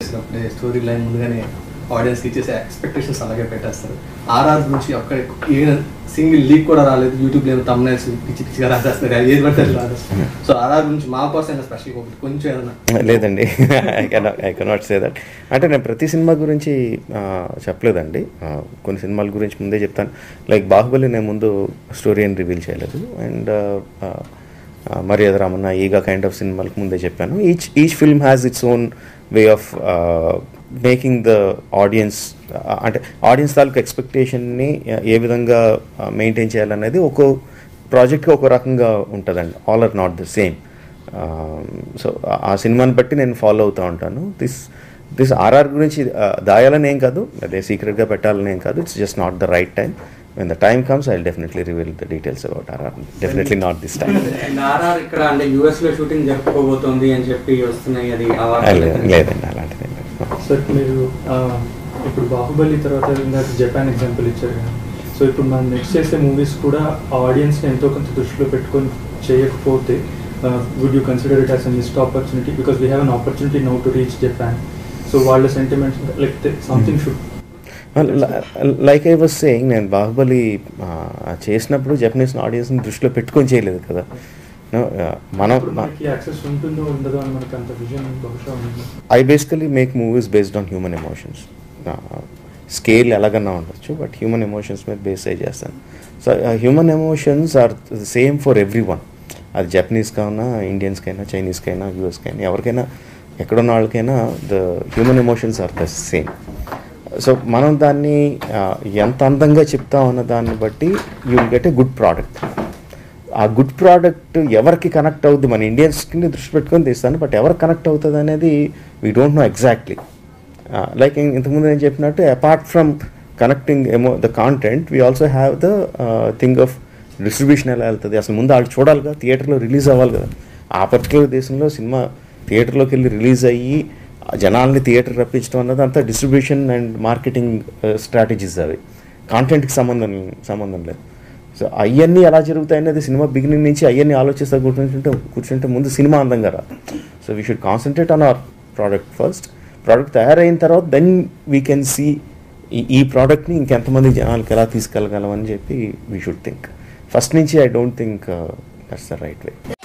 చేసినప్పుడే story line ముందుగానే ఆడియన్స్కి ఇచ్చేసే ఎక్స్పెక్టేషన్స్ అలాగే పెట్టేస్తారు ఆర్ఆర్ గురించి ఒక్క ఏ సింగిల్ లీక్ కూడా రాలేదు యూట్యూబ్లో ఏమో తమ్నైల్స్ పిచ్చి పిచ్చిగా రాసేస్తారు అది ఏది పడితే అది రాసేస్తారు సో ఆర్ఆర్ గురించి మా కోసం స్పెషల్ ఒకటి కొంచెం ఏదైనా లేదండి I cannot I cannot say that అంటే నేను ప్రతి సినిమా గురించి ఆ, చెప్పలేదండి ఆ, కొన్ని సినిమాల గురించి ముందే చెప్తాను లైక్ బాహుబలి నేను ముందు స్టోరీ అని రివీల్ చేయలేదు అండ్ మర్యాద రామన్న ఈగా కైండ్ ఆఫ్ సినిమాలకు ముందే చెప్పాను each each film has its own way of making the audience అంటే ఆడియన్స్ తాలూకు ఎక్స్పెక్టేషన్ని ఏ విధంగా మెయింటైన్ చేయాలనేది ఒక్కో ప్రాజెక్ట్కి ఒక రకంగా ఉంటుందండి all are not the same so ఆ సినిమాని బట్టి నేను ఫాలో అవుతూ ఉంటాను దిస్ దిస్ ఆర్ఆర్ గురించి ఆ, దాయాలని ఏం కాదు అదే సీక్రెట్గా పెట్టాలని ఏం కాదు it's just not the right time when the time comes I definitely reveal the details about RR definitely not this time and RR ఇక్కడ అంటే యుఎస్ లో షూటింగ్ జరుపుకోబోతోంది అని చెప్పి వస్తున్నాయి అది ఆ వార్తలు లేదండి అలాంటిది ఏం లేదు. సార్ మీరు ఆ, ఇప్పుడు బాహుబలి తర్వాత ఇందాక జపాన్ ఎగ్జాంపుల్ ఇచ్చారు కదా సో ఇప్పుడు మనం నెక్స్ట్ చేసే మూవీస్ కూడా ఆడియన్స్ని ఎంతో కొంత దృష్టిలో పెట్టుకొని చేయకపోతే would you consider it as a missed opportunity because we have an opportunity now to reach Japan so వాళ్ళ సెంటిమెంట్స్ లేకపోతే something should like I was saying నేను బాహుబలి ఆ, చేసినప్పుడు జపనీస్ ఆడియన్స్ని దృష్టిలో పెట్టుకొని చేయలేదు కదా No, ఆ, మనం ఇప్పుడు మనకి యాక్సెస్ ఉంటుందో ఉండదో అని మనకి అంత విజన్ బహుశా ఉంది I basically make movies based on human emotions scale ఎలాగన్నా ఉండొచ్చు బట్ హ్యూమన్ ఎమోషన్స్ మీద బేస్ అయి చేస్తాను so human emotions are same for every one అది జపనీస్కైనా ఇండియన్స్కైనా చైనీస్కైనా యూఎస్కైనా ఎవరికైనా ఎక్కడున్న వాళ్ళకైనా the human emotions are the same so మనం దాన్ని ఆ, ఎంత అందంగా చెప్తాం అన్న దాన్ని బట్టి you will get a good product a good product ఎవరికి కనెక్ట్ అవుద్ది మన ఇండియన్స్కి దృష్టి పెట్టుకొని తీస్తాను బట్ ఎవరికి కనెక్ట్ అవుతుంది అనేది we don't know exactly like ఇంతకుముందు నేను చెప్పినట్టు అపార్ట్ ఫ్రమ్ కనెక్టింగ్ ఎమో the content we also have the thing of distribution ఎలా వెళ్తుంది అసలు ముందు వాళ్ళు చూడాలి కదా థియేటర్లో రిలీజ్ అవ్వాలి కదా ఆ పర్టికులర్ దేశంలో సినిమా థియేటర్లోకి వెళ్ళి రిలీజ్ అయ్యి ఆ జనాల్ని థియేటర్ రప్పించడం అన్నది అంతా డిస్ట్రిబ్యూషన్ అండ్ మార్కెటింగ్ స్ట్రాటజీస్ అవి కాంటెంట్కి సంబంధం సంబంధం లేదు సో అవన్నీ ఎలా జరుగుతాయి అనేది సినిమా బిగినింగ్ నుంచి అవన్నీ ఆలోచిస్తా కూర్చుంటుంటే కూర్చుంటే ముందు సినిమా అందంగా రాదు so we should concentrate on our product first product తయారైన తర్వాత దెన్ వీ కెన్ సీ ఈ ఈ ప్రోడక్ట్ని ఇంకెంతమంది జనాలకి ఎలా తీసుకెళ్ళగలం అని చెప్పి వీ షుడ్ థింక్ ఫస్ట్ నుంచి I don't think that's the right way